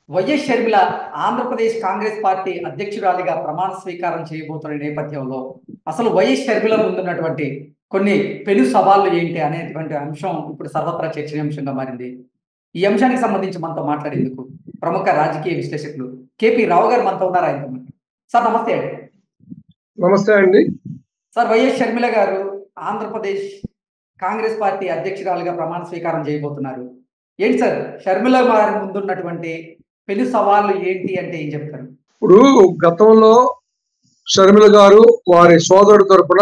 YS Sharmila Andhra Pradesh Congress party అధ్యక్షురాలిగా ప్రమాణ స్వీకారం చేయబోతున్న నేపథ్యంలో అసలు వైఎస్ షర్మిల ముందున్నటువంటి కొన్ని పెను సవాళ్లు ఏంటి అనేటువంటి అంశం ఇప్పుడు సర్వత్రా చర్చనీయాంశంగా మారింది ఈ అంశానికి సంబంధించి మనతో మాట్లాడేందుకు ప్రముఖ రాజకీయ విశ్లేషకులు కేపీ రావు గారు మనతో ఉన్నారు ఆయన సార్ నమస్తే అండి నమస్తే అండి సార్ వైఎస్ షర్మిల గారు ఆంధ్రప్రదేశ్ కాంగ్రెస్ పార్టీ అధ్యక్షురాలుగా ప్రమాణ స్వీకారం చేయబోతున్నారు ఏంటి సార్ షర్మిల గారి ముందున్నటువంటి పెను సవాళ్ళు ఏంటి అంటే ఏం చెప్తారు ఇప్పుడు గతంలో షర్మిల గారు వారి సోదరుడు తరపున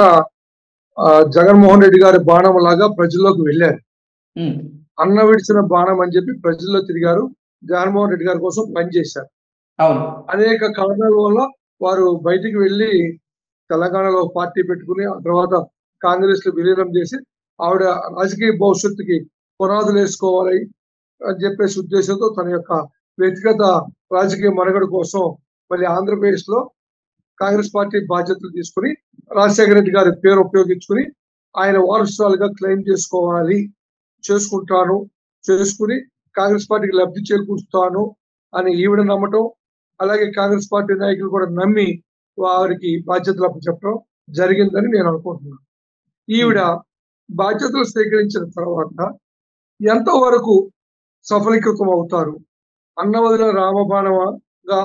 ఆ, జగన్మోహన్ రెడ్డి గారి బాణం లాగా ప్రజల్లోకి వెళ్ళారు ఉమ్, అన్న విడిచిన బాణం అని చెప్పి ప్రజల్లో తిరిగారు జగన్మోహన్ రెడ్డి గారి కోసం పనిచేశారు అవును అనేక కారణాల వల్ల వారు బయటికి వెళ్ళి తెలంగాణలో పార్టీ పెట్టుకుని ఆ తర్వాత కాంగ్రెస్ లో విలీనం చేసి ఆవిడ రాజకీయ భవిష్యత్తుకి పునాదులు వేసుకోవాలి అని చెప్పేసి ఉద్దేశంతో తన యొక్క వ్యక్తిగత రాజకీయ మనుగడ కోసం మళ్ళీ ఆంధ్రప్రదేశ్ లో కాంగ్రెస్ పార్టీ బాధ్యతలు తీసుకుని రాజశేఖర రెడ్డి గారి పేరు ఉపయోగించుకుని ఆయన వారసురాలుగా క్లెయిమ్ చేసుకోవాలి చేసుకుంటాను చేసుకుని కాంగ్రెస్ పార్టీకి లబ్ధి చేకూరుస్తాను అని ఈవిడ నమ్మటం అలాగే కాంగ్రెస్ పార్టీ నాయకులు కూడా నమ్మి వారికి బాధ్యతలు అప్పచెప్పడం జరిగిందని నేను అనుకుంటున్నాను ఈవిడ బాధ్యతలు స్వీకరించిన తర్వాత ఎంతవరకు సఫలీకృతం అవుతారు అన్నవదిన రామబాణంగా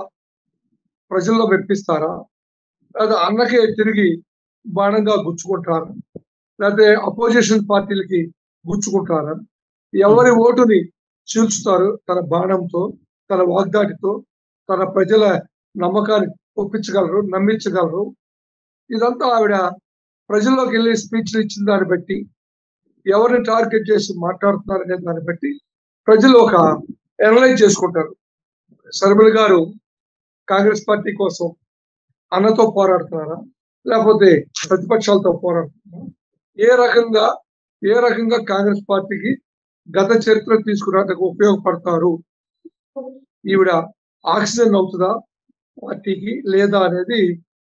ప్రజల్లో మెప్పిస్తారా లేదా అన్నకే తిరిగి బాణంగా గుచ్చుకుంటారా లేకపోతే అపోజిషన్ పార్టీలకి గుచ్చుకుంటారా ఎవరి ఓటుని చీల్చుతారు తన బాణంతో తన వాగ్దాటితో తన ప్రజల నమ్మకాన్ని ఒప్పించగలరు నమ్మించగలరు ఇదంతా ఆవిడ ప్రజల్లోకి వెళ్ళి స్పీచ్లు ఇచ్చిన దాన్ని బట్టి ఎవరిని టార్గెట్ చేసి మాట్లాడుతున్నారనే దాన్ని బట్టి ప్రజలు ఒక అనలైజ్ చేసుకుంటారు శర్మిల గారు కాంగ్రెస్ పార్టీ కోసం అన్నతో పోరాడుతున్నారా లేకపోతే ప్రతిపక్షాలతో పోరాడుతున్నారా ఏ రకంగా ఏ రకంగా కాంగ్రెస్ పార్టీకి గత చరిత్ర తీసుకురావడానికి ఉపయోగపడతారు ఈవిడ ఆక్సిజన్ అవుతుందా పార్టీకి లేదా అనేది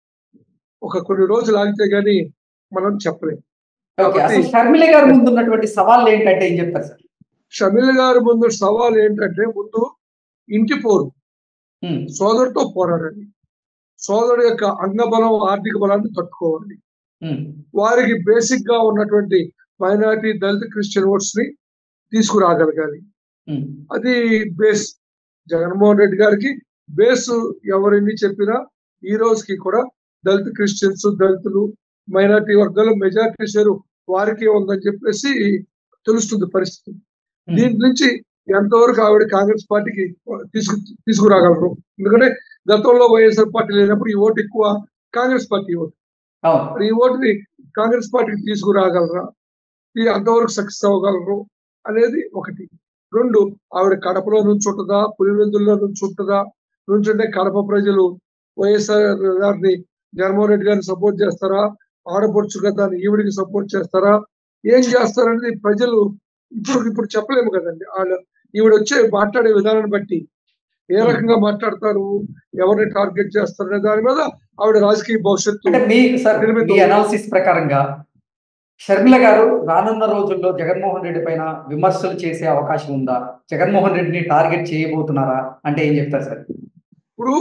ఒక కొన్ని రోజులు ఆగితే గానీ మనం చెప్పలేం ఓకే అసలు షర్మిల గారి ముందున్నటువంటి సవాళ్ళు ఏంటంటే ఏం చెప్తారు సార్ షమిల్ గారి ముందు సవాల్ ఏంటంటే ముందు ఇంటి పోరు ఉమ్, సోదరుడితో పోరాడాలి సోదరుడు యొక్క అంగబలం ఆర్థిక బలాన్ని తట్టుకోవాలి ఉమ్, వారికి బేసిక్ గా ఉన్నటువంటి మైనారిటీ దళిత క్రిస్టియన్ ఓట్స్ ని తీసుకురాగలగాలి ఉమ్, అది బేస్ జగన్మోహన్ రెడ్డి గారికి బేస్ ఎవరిని చెప్పినా ఈ రోజుకి కూడా దళిత క్రిస్టియన్స్ దళితులు మైనారిటీ వర్గాలు మెజారిటీ షేరు వారికే ఉందని చెప్పేసి తెలుస్తుంది పరిస్థితి ఉమ్. దీని నుంచి ఎంతవరకు ఆవిడ కాంగ్రెస్ పార్టీకి తీసుకు తీసుకురాగలరు ఎందుకంటే గతంలో వైఎస్ఆర్ పార్టీ లేనప్పుడు ఈ ఓటు ఎక్కువ కాంగ్రెస్ పార్టీ ఓటు అవును మరి ఈ ఓటుని కాంగ్రెస్ పార్టీకి తీసుకురాగలరా ఇది అంతవరకు సక్సెస్ అవ్వగలరు అనేది ఒకటి రెండు ఆవిడ కడపలో నుంచి ఉంటుందా పులివెందుల్లో నుంచి ఉంటుందా నుంచుంటే కడప ప్రజలు వైఎస్ఆర్ గారిని జగన్మోహన్ రెడ్డి గారిని సపోర్ట్ చేస్తారా ఆడపడుచుగా దాన్ని ఈవిడికి సపోర్ట్ చేస్తారా ఏం చేస్తారనేది ప్రజలు ఇప్పుడు ఇప్పుడు చెప్పలేము కదండి వాళ్ళు ఈవిడ వచ్చే మాట్లాడే విధానాన్ని బట్టి ఏ రకంగా మాట్లాడతారు ఎవరిని టార్గెట్ చేస్తారు అనే దాని మీద ఆవిడ రాజకీయ భవిష్యత్తు అంటే మీ సార్ నిర్మితం. మీ అనాలిసిస్ ప్రకారంగా షర్మిల గారు రానున్న రోజుల్లో జగన్మోహన్ రెడ్డి పైన విమర్శలు చేసే అవకాశం ఉందా జగన్మోహన్ రెడ్డిని టార్గెట్ చేయబోతున్నారా అంటే ఏం చెప్తారు సార్ ఇప్పుడు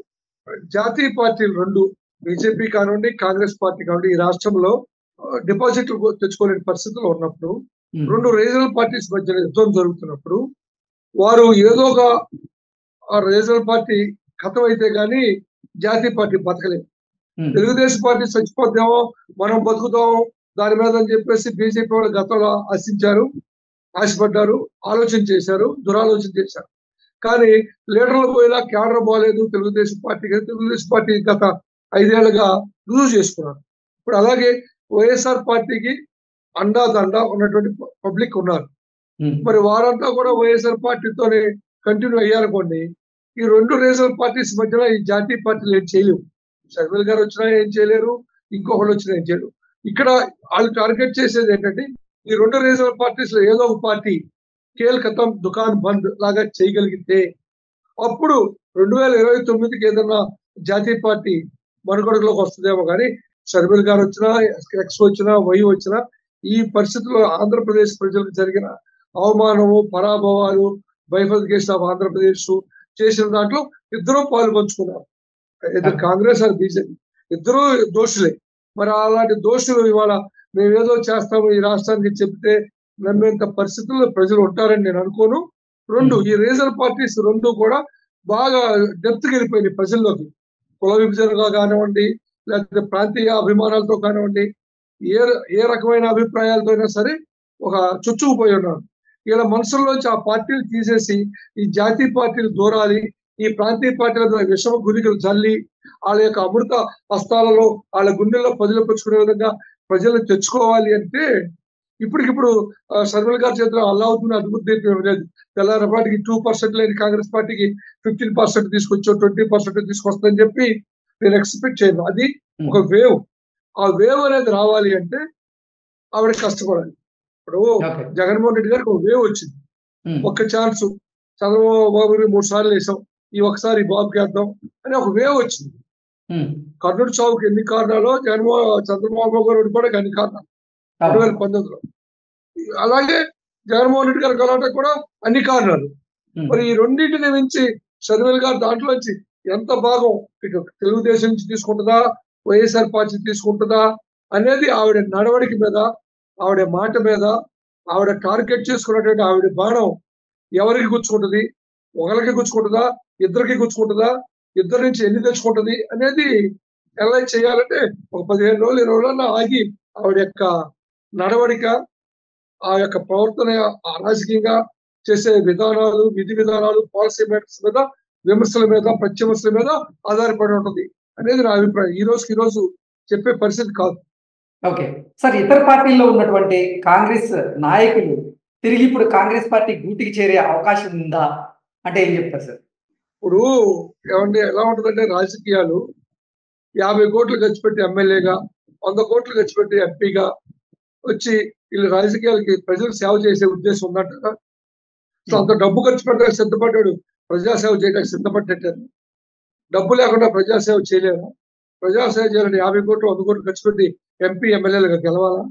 జాతీయ పార్టీలు రెండు బీజేపీ కానివ్వండి కాంగ్రెస్ పార్టీ కానివ్వండి ఈ రాష్ట్రంలో ఆ, డిపాజిట్లు కో- తెచ్చుకోలేని పరిస్థితులు ఉన్నప్పుడు ఉమ్, రెండు రీజనల్ పార్టీస్ మధ్య యుద్ధం జరుగుతున్నప్పుడు వారు ఏదో ఒక ఆ రీజనల్ పార్టీ ఖతం అయితే గానీ జాతీయ పార్టీ బతకలేదు ఉమ్, తెలుగుదేశం పార్టీ చచ్చిపోద్దామో మనం బతుకుతాం దాని మీద అని చెప్పేసి బీజేపీ వాళ్ళు గతంలో ఆశించారు ఆశపడ్డారు ఆలోచన చేశారు దురాలోచన చేశారు కానీ లీడర్లు పోయినా కేడర్ బాగాలేదు తెలుగుదేశం పార్టీకి తెలుగుదేశం పార్టీ గత ఐదేళ్లుగా రుజువు చేసుకున్నారు ఇప్పుడు అలాగే వైఎస్ఆర్ పార్టీకి అండా దండా ఉన్నటువంటి పబ్లిక్ ఉన్నారు ఉమ్, మరి వారంతా కూడా వైఎస్ఆర్ పార్టీతోనే కంటిన్యూ అయ్యారనుకోండి ఈ రెండు రీజనల్ పార్టీస్ మధ్యలో ఈ జాతీయ పార్టీలు ఏం చేయలేవు షర్మిల్ గారు వచ్చినా ఏం చేయలేరు ఇంకొకళ్ళు వచ్చినా ఏం చేయలేరు ఇక్కడ వాళ్ళు టార్గెట్ చేసేది ఏంటంటే ఈ రెండు రీజనల్ పార్టీస్ లో ఏదో ఒక పార్టీ కేల్ కథం దుకాన్ బంద్ లాగా చేయగలిగితే అప్పుడు రెండు వేల ఇరవై తొమ్మిదికి ఏదన్నా జాతీయ పార్టీ మనుగడలోకి వస్తుందేమో కానీ షర్మిల్ గారు వచ్చినా ఎక్స్ వచ్చినా వై వచ్చినా ఈ పరిస్థితుల్లో ఆంధ్రప్రదేశ్ ప్రజలకు జరిగిన అవమానము పరాభవాలు బైఫర్కేషన్ ఆఫ్ ఆంధ్రప్రదేశ్ చేసిన దాంట్లో ఇద్దరూ పాలు పంచుకున్నారు ఇది Okay. కాంగ్రెస్ ఆర్ బీజేపీ ఇద్దరూ దోషులే మరి అలాంటి దోషులు ఇవాళ మేమేదో చేస్తాము ఈ రాష్ట్రానికి చెప్తే నమ్మేంత పరిస్థితుల్లో ప్రజలు ఉంటారని నేను అనుకోను రెండు ఈ రీజనల్ పార్టీస్ రెండు కూడా బాగా డెప్త్ వెళ్ళిపోయినాయి ప్రజల్లోకి కుల విభజనగా కానివ్వండి లేకపోతే ప్రాంతీయ అభిమానాలతో కానివ్వండి ఏ ఏ రకమైన అభిప్రాయాలతో అయినా సరే ఒక చుచ్చుకుపోయి ఉన్నారు ఇలా మనసుల్లోంచి ఆ పార్టీలు తీసేసి ఈ జాతీయ పార్టీలు దూరాలి ఈ ప్రాంతీయ పార్టీల ద్వారా విషమ గురికలు జల్లి వాళ్ళ యొక్క అమృత హస్తాలలో వాళ్ళ గుండెల్లో ప్రజలు పెంచుకునే విధంగా ప్రజలను తెచ్చుకోవాలి అంటే ఇప్పటికిప్పుడు ఆ, షర్మిల గారి చేతిలో అల్లావుతున్న అద్భుత దీపం ఏమీ లేదు తెల్లారపాటికి టూ పర్సెంట్ లేని కాంగ్రెస్ పార్టీకి ఫిఫ్టీన్ పర్సెంట్ తీసుకొచ్చో ట్వంటీ పర్సెంట్ తీసుకొస్తుందని చెప్పి నేను ఎక్స్పెక్ట్ చేయను అది ఒక వేవ్ ఆ వేవ్ అనేది రావాలి అంటే ఆవిడ కష్టపడాలి ఇప్పుడు ఓకే జగన్మోహన్ రెడ్డి గారికి ఒక వేవ్ వచ్చింది ఉమ్, ఒక్క ఛాన్స్ చంద్రబాబు గారిని మూడు సార్లు వేసాం ఈ ఒకసారి బాబుకి వేద్దాం అని ఒక వేవ్ వచ్చింది ఉమ్, కర్నూలు చావుకి ఎన్ని కారణాలు జగన్మోహన్ చంద్రబాబు గారు కూడా ఎన్ని కారణాలు రెండు వేల పంతొమ్మిదిలో అలాగే జగన్మోహన్ రెడ్డి గారి గలాట కూడా అన్ని కారణాలు ఉమ్, మరి ఈ రెండింటిని మించి షర్మిల గారు దాంట్లోంచి ఎంత భాగం ఇటు తెలుగుదేశం నుంచి తీసుకుంటుందా వైఎస్ఆర్ పార్టీ తీసుకుంటుందా అనేది ఆవిడ నడవడిక మీద ఆవిడ మాట మీద ఆవిడ టార్గెట్ చేసుకున్నటువంటి ఆవిడ బాణం ఎవరికి గుచ్చుకుంటుంది ఒకరికి గుచ్చుకుంటుందా ఇద్దరికి గుచ్చుకుంటుందా ఇద్దరి నుంచి ఎన్ని తెచ్చుకుంటుంది అనేది ఎలా చేయాలంటే ఒక పదిహేను రోజులు ఇరవై రోజుల్లో ఆగి ఆవిడ యొక్క నడవడిక ఆ యొక్క ప్రవర్తన ఆ రాజకీయంగా చేసే విధానాలు విధి విధానాలు పాలసీ మేటర్స్ మీద విమర్శల మీద ప్రత్యమర్శల మీద ఆధారపడి ఉంటుంది అనేది నా అభిప్రాయం ఈ రోజుకి ఈ రోజు చెప్పే పరిస్థితి కాదు ఓకే సార్ ఇతర పార్టీల్లో ఉన్నటువంటి కాంగ్రెస్ నాయకులు తిరిగి ఇప్పుడు కాంగ్రెస్ పార్టీ గూటికి చేరే అవకాశం ఉందా అంటే ఏం చెప్తారు సార్ ఇప్పుడు ఏమంటే ఎలా ఉంటుందంటే రాజకీయాలు యాభై కోట్లు ఖర్చు పెట్టి ఎమ్మెల్యేగా వంద కోట్లు ఖర్చు పెట్టి ఎంపీగా వచ్చి వీళ్ళు రాజకీయాలకి ప్రజలకు సేవ చేసే ఉద్దేశం ఉందంట సో అంత డబ్బు ఖర్చు పెట్టడానికి సిద్ధపడ్డాడు ప్రజాసేవ చేయడానికి సిద్ధపడ్డట్టారు డబ్బు లేకుండా ప్రజాసేవ చేయలేము ప్రజాసేవ చేయాలంటే యాభై కోట్లు వంద కోట్లు ఖర్చు పెట్టి ఎంపీ ఎమ్మెల్యేలుగా గెలవాలా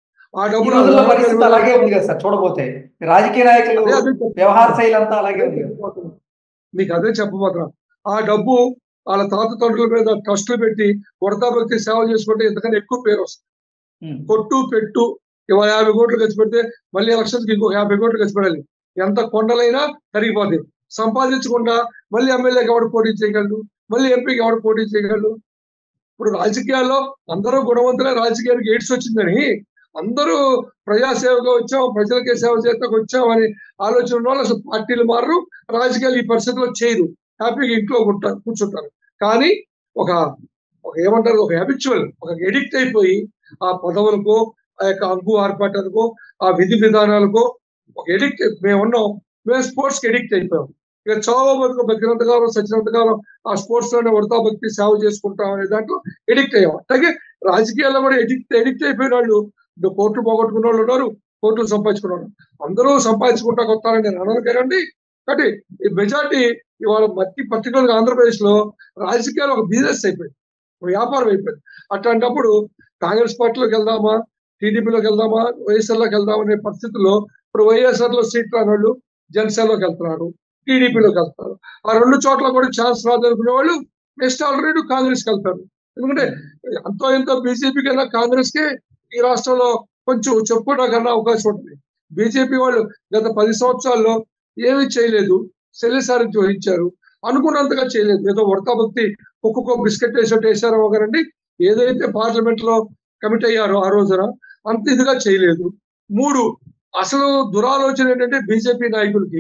ఆ ఈ డబ్బులు రోజుల్లో పరిస్థితి అలాగే ఉంది కదా సార్ చూడబోతే రాజకీయ నాయకులు అదే అదే చెప్తున్నా. వ్యవహార శైలి అంతా అలాగే ఉంది కదా. చెప్పబోతున్నా. మీకు అదే చెప్పబోతున్నా ఆ డబ్బు వాళ్ళ తాత తండ్రుల మీద ట్రస్టులు పెట్టి ఉడతా భక్తి సేవ చేసుకుంటే ఇంతకన్నా ఎక్కువ పేరు వస్తుంది ఉమ్, కొట్టు పెట్టు ఇవాళ యాభై కోట్లు ఖర్చు పెడితే మళ్ళీ ఎలక్షన్కి ఇంకొక యాభై కోట్లు ఖర్చు పెట్టాలి ఎంత కొండలైనా కరిగిపోతాయి సంపాదించకుండా మళ్ళీ ఎమ్మెల్యేకి ఎవడు పోటీ చేయగలడు మళ్ళీ ఎంపీకి ఎవడు పోటీ చేయగలడు ఇప్పుడు రాజకీయాల్లో అందరూ గుణవంతులే రాజకీయానికి ఎయిడ్స్ వచ్చిందని అందరూ ప్రజాసేవగా వచ్చాం ప్రజలకే సేవ చేస్తాకు వచ్చాం అని ఆలోచన ఉన్న వాళ్ళు అసలు పార్టీలు మారరు రాజకీయాలు ఈ పరిస్థితిలో చేయరు హ్యాపీగా ఇంట్లో ఉంటారు కూర్చుంటారు కానీ ఒక ఒక ఏమంటారు ఒక హ్యాబిచువల్ ఒక ఎడిక్ట్ అయిపోయి ఆ పదవులకు ఆ యొక్క అంకు ఆర్పాటాలకు ఆ విధి విధానాలకు ఒక ఎడిక్ట్ మేము ఉన్నాం మేము స్పోర్ట్స్ కి ఎడిక్ట్ అయిపోయాం ఇక చావో బతుకు బతికినంత కాలం సచ్చినంత కాలం ఆ స్పోర్ట్స్ లోనే ఉడతా భక్తి సేవ చేసుకుంటాం అనే దాంట్లో ఎడిక్ట్ అయ్యాం అట్లాగే రాజకీయాల్లో కూడా ఎడిక్ట్ ఎడిక్ట్ అయిపోయిన వాళ్ళు ఇప్పుడు కోర్టు పోగొట్టుకున్న వాళ్ళు ఉన్నారు కోర్టులు సంపాదించుకున్న వాళ్ళు అందరూ సంపాదించుకుంటా కొత్తారని నేను అనను కదండి కాబట్టి ఈ మెజార్టీ ఇవాళ మట్టి పర్టికులర్ గా ఆంధ్రప్రదేశ్ లో రాజకీయాలు ఒక బిజినెస్ అయిపోయింది ఒక వ్యాపారం అయిపోయింది అట్లాంటప్పుడు కాంగ్రెస్ పార్టీలోకి వెళ్దామా టీడీపీలోకి వెళ్దామా వైఎస్ఆర్ లోకి వెళ్దామా అనే పరిస్థితుల్లో ఇప్పుడు వైఎస్ఆర్ లో సీట్ రాని వాళ్ళు జనసేనలోకి వెళ్తున్నారు టీడీపీలోకి వెళ్తారు ఆ రెండు చోట్ల కూడా ఛాన్స్ రాదనుకునే వాళ్ళు నెక్స్ట్ ఆల్రెడీ కాంగ్రెస్ కి వెళ్తారు ఎందుకంటే అంతో ఎంతో బీజేపీ కన్నా కాంగ్రెస్ కి ఈ రాష్ట్రంలో కొంచెం చెప్పుకోవడానికి అవకాశం ఉంటుంది బీజేపీ వాళ్ళు గత పది సంవత్సరాల్లో ఏమీ చేయలేదు శల్యసారథ్యం వహించారు అనుకున్నంతగా చేయలేదు ఏదో ఉడతా భక్తి ఒక్కొక్క బిస్కెట్ వేసి వేసారో ఒకరండి ఏదైతే పార్లమెంట్ లో కమిట్ అయ్యారో ఆ రోజున అంత ఇదిగా చేయలేదు మూడు అసలు దురాలోచన ఏంటంటే బీజేపీ నాయకులకి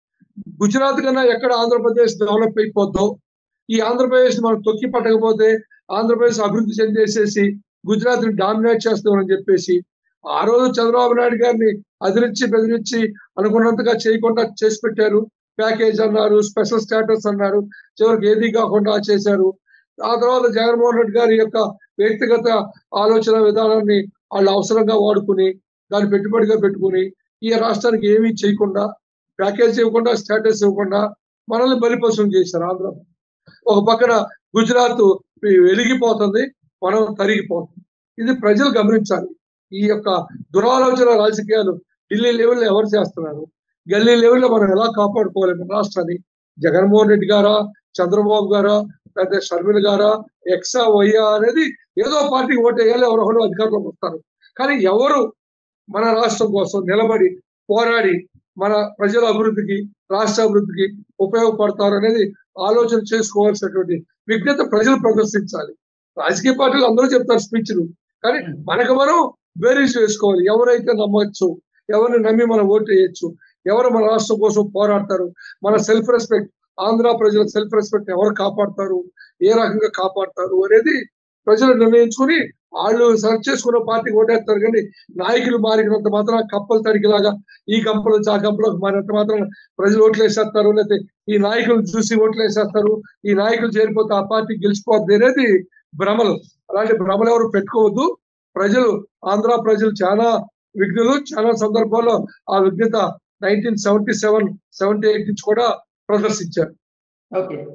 గుజరాత్ కన్నా ఎక్కడ ఆంధ్రప్రదేశ్ డెవలప్ అయిపోద్దో ఈ ఆంధ్రప్రదేశ్ మనం తొక్కి పట్టకపోతే ఆంధ్రప్రదేశ్ అభివృద్ధి చెందేసేసి గుజరాత్ ని డామినేట్ చేస్తామని చెప్పేసి ఆ రోజు చంద్రబాబు నాయుడు గారిని అదిరించి బెదిరించి అనుకున్నంతగా చేయకుండా చేసి పెట్టారు ప్యాకేజ్ అన్నారు స్పెషల్ స్టేటస్ అన్నారు చివరికి ఏది కాకుండా చేశారు ఆ తర్వాత జగన్మోహన్ రెడ్డి గారి యొక్క వ్యక్తిగత ఆలోచన విధానాన్ని వాళ్ళు అవసరంగా వాడుకుని దాన్ని పెట్టుబడిగా పెట్టుకుని ఈ రాష్ట్రానికి ఏమీ చేయకుండా ప్యాకేజ్ ఇవ్వకుండా స్టేటస్ ఇవ్వకుండా మనల్ని బలిపశం చేశారు ఆంధ్ర ఒక పక్కన గుజరాత్ వెలిగిపోతుంది మనం తరిగిపోతుంది ఇది ప్రజలు గమనించాలి ఈ యొక్క దురాలోచన రాజకీయాలు ఢిల్లీ లెవెల్లో ఎవరు చేస్తున్నారు గల్లీ లెవెల్లో మనం ఎలా కాపాడుకోవాలి మన రాష్ట్రాన్ని జగన్మోహన్ రెడ్డి గారా చంద్రబాబు గారా లేకపోతే షర్మిల గారా ఎక్సా వైయా అనేది ఏదో పార్టీకి ఓటు వేయాలి ఎవరో ఒకరు అధికారంలోకి వస్తారు కానీ ఎవరు మన రాష్ట్రం కోసం నిలబడి పోరాడి మన ప్రజల అభివృద్ధికి రాష్ట్ర అభివృద్ధికి ఉపయోగపడతారు అనేది ఆలోచన చేసుకోవాల్సినటువంటి విజ్ఞత ప్రజలు ప్రదర్శించాలి రాజకీయ పార్టీలు అందరూ చెప్తారు స్పీచ్లు కానీ మనకు మనం బేరీస్ వేసుకోవాలి ఎవరైతే నమ్మొచ్చు ఎవరిని నమ్మి మనం ఓటు వేయచ్చు ఎవరు మన రాష్ట్రం కోసం పోరాడతారు మన సెల్ఫ్ రెస్పెక్ట్ ఆంధ్ర ప్రజల సెల్ఫ్ రెస్పెక్ట్ ఎవరు కాపాడతారు ఏ రకంగా కాపాడతారు అనేది ప్రజలు నిర్ణయించుకుని వాళ్ళు సెలెక్ట్ చేసుకున్న పార్టీకి ఓటేస్తారు కానీ నాయకులు మారినంత మాత్రం కప్పలు తడికిలాగా ఈ కంపలు ఆ కంపలకు మారినంత మాత్రం ప్రజలు ఓట్లు వేసేస్తారు లేకపోతే ఈ నాయకులు చూసి ఓట్లు వేసేస్తారు ఈ నాయకులు చేరిపోతే ఆ పార్టీ గెలిచిపోద్ది అనేది భ్రమలు అలాంటి భ్రమలు ఎవరు పెట్టుకోవద్దు ప్రజలు ఆంధ్ర ప్రజలు చాలా విఘ్నులు చాలా సందర్భాల్లో ఆ విఘ్నత nineteen seventy seven seventy eight నుంచి కూడా ప్రదర్శించారు ఓకే